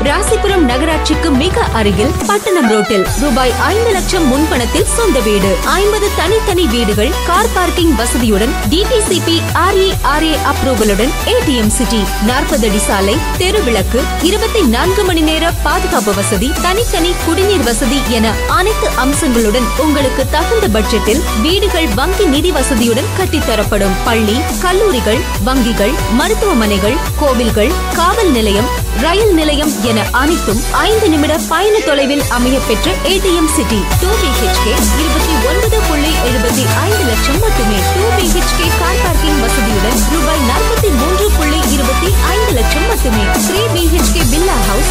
ராசிபுரம் நகராட்சிக்கு மிக அருகில் பட்டணம் ரோட்டில் ரூபாய் ஐந்து லட்சம் முன்பணத்தில் சொந்த வீடு ஐம்பது தனித்தனி வீடுகள் கார் பார்க்கிங் வசதியுடன் டிடிசிபி ஆர்ஏ அப்ரூவலுடன் ஏடிஎம் சிட்டி நாற்பது அடி சாலை தெருவிளக்கு இருபத்தி நான்கு மணி நேர பாதுகாப்பு வசதி தனித்தனி குடிநீர் வசதி என அனைத்து அம்சங்களுடன் உங்களுக்கு தகுந்த பட்ஜெட்டில் வீடுகள் வங்கி நிதி வசதியுடன் கட்டித்தரப்படும் பள்ளி கல்லூரிகள் வங்கிகள் மருத்துவமனைகள் கோவில்கள் காவல் நிலையம் ரயில் நிலையம் என அனைத்தும் ஐந்து நிமிட பயண தொலைவில் அமைய பெற்ற ஏடிஎம் சிட்டி டூ பிஹெச்கே இருபத்தி ஒன்பது புள்ளி எழுபத்தி ஐந்து லட்சம் மட்டுமே டூ பிஹெச்கே கார் பார்க்கிங் வசதியுடன் ரூபாய் நாற்பத்தி மூன்று புள்ளி இருபத்தி ஐந்து லட்சம் மட்டுமே த்ரீ பிஹெச்கே பில்லா ஹவுஸ்